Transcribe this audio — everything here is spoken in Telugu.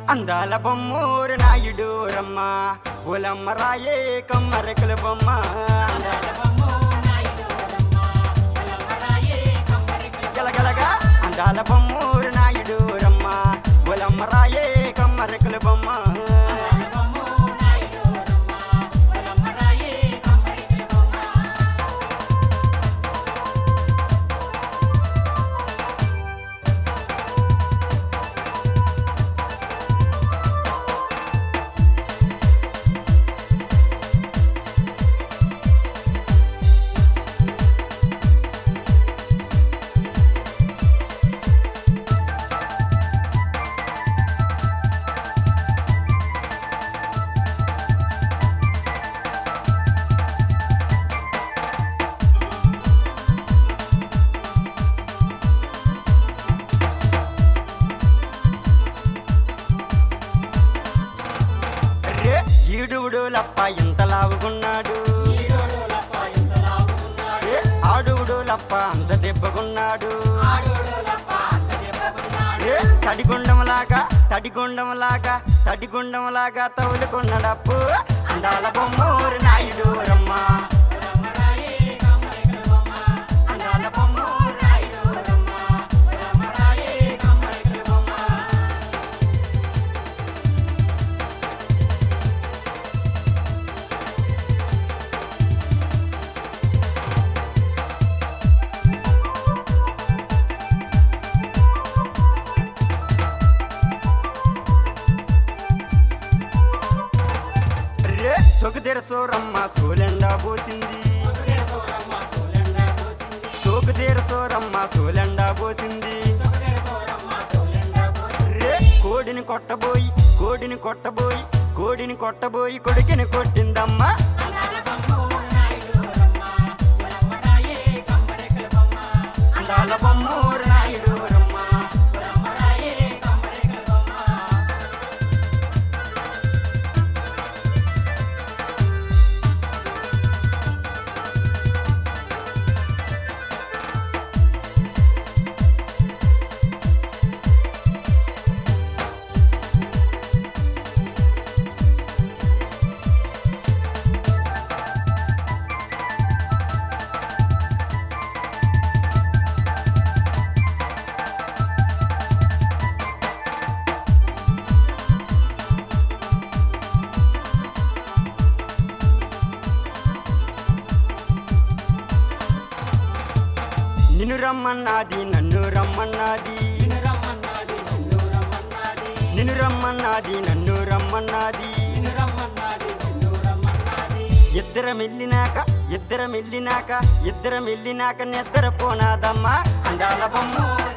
అందాల బొమ్మూరు నాయుడు రమ్మ ఓలమ్మ రాయే కమ్మరెక్కల బొమ్మ గలగలగా అందాల బొమ్మూరు నాయుడు రమ్మ ఓలమ్మ రాయే కమ్మరెక్కల బొమ్మ రే ఈడువుడు లప్ప ఇంత లావుకున్నాడు రే ఆడువుడు లప్ప అంత దెబ్బకున్నాడు రే తడిగుండంలాగా తడిగుండంలాగా తడిగుండంలాగా తౌలుకున్నాడప్పు అందాల బొమ్మూరు నాయుడు రమ్మ అందాల బొమ్మూరు నాయుడు రమ్మ రే సొగు తెరసోరమ్మ సోలెండా పోసింది సోకు తెరసోరమ్మ సోలెండా పోసింది రే కోడిని కొట్టబోయి కోడిని కొట్టబోయి కోడిని కొట్టబోయి కొడుకుని కొట్టిందమ్మా అందాల బొమ్మూరు నాయుడు రమ్మ నిన్ను రమ్మన్నది నన్ను రమ్మన్నది నిన్ను రమ్మన్నది నన్ను రమ్మన్నది ఇద్దరం వెళ్ళినాక ఇద్దరం వెళ్ళినాక ఇద్దరం వెళ్ళినాక నిద్ర పోనాదమ్మా అందాల బొమ్మ